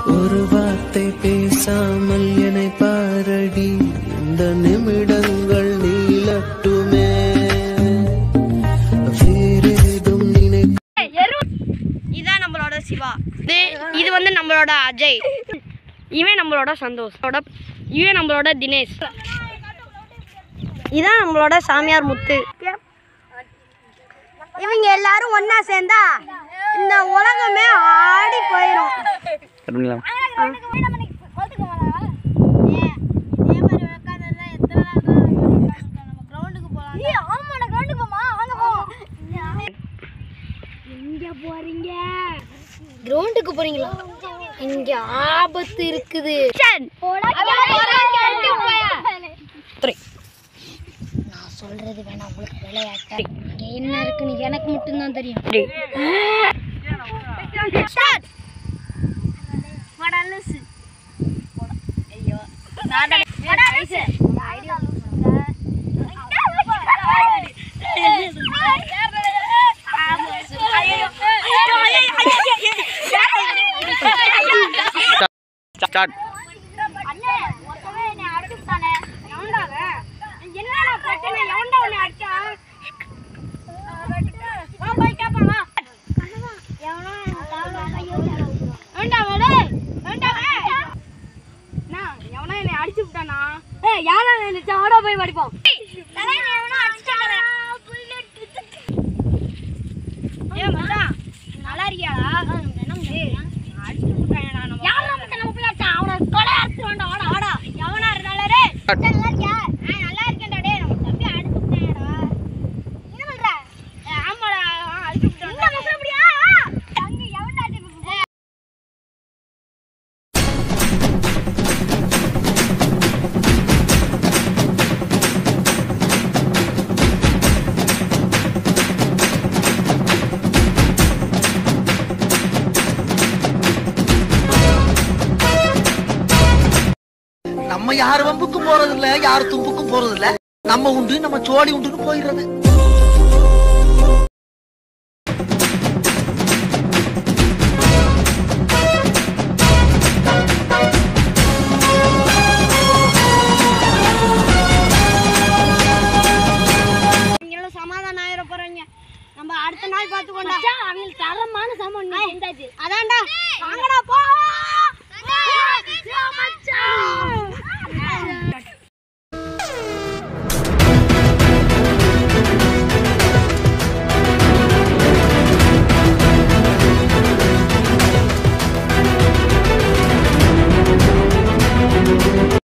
ஒரு வார்த்தை பேசாமல் என்னை பாரடி இந்த நிமிடங்கள் நீளட்டுமே வேறேதும் நினை இதான் நம்மளோட சிவா இது இது வந்து நம்மளோட அஜய் இவன் நம்மளோட சந்தோஷ் அவரோட- இவன் நம்மளோட தினேஷ் இதான் நம்மளோட சாமியார் முத்து இவங்க எல்லாரும் ஒண்ணா சேர்ந்தா இந்த உலகமே ஆடி போயிடும் கிரவுண்டுக்கு போறீங்களா இங்க ஆபத்து இருக்குது நான் சொல்றது வேணாம் உங்களுக்கு விளையாட்டு இங்க என்ன இருக்குன்னு எனக்கு மட்டும்தான் தெரியும் ஸ்டார்ட் யாரா நினைச்சா ஆடோ போய் படிப்போம் ஏன் மச்சான் நல்லா இருக்கியாடா அடிச்சு விட்டாயடா நம்ம யாரா மச்சான் நம்ம போய் அடிச்சான் அவன கொலை அடிச்சு வேண்டாம் ஆடா ஆடா எவனா இருந்தாலும் டேய் மச்சான் நல்லா இருக்கியா ஆ நல்லா இருக்கேன்டா டேய் நம்ம தம்பி அடிச்சு விட்டாயடா என்ன பண்ற ஏ, ஆமாடா ஆ, அடிச்சு விட்டான் இந்த மச்சான் அப்படியா அங்க எவன்டா அடிச்சு நம்ம யார் வம்புக்கும் போறது இல்ல யார் தும்புக்கும் போறது இல்ல நம்ம உண்டு நம்ம சோழி உண்டுன்னு போயிடுறது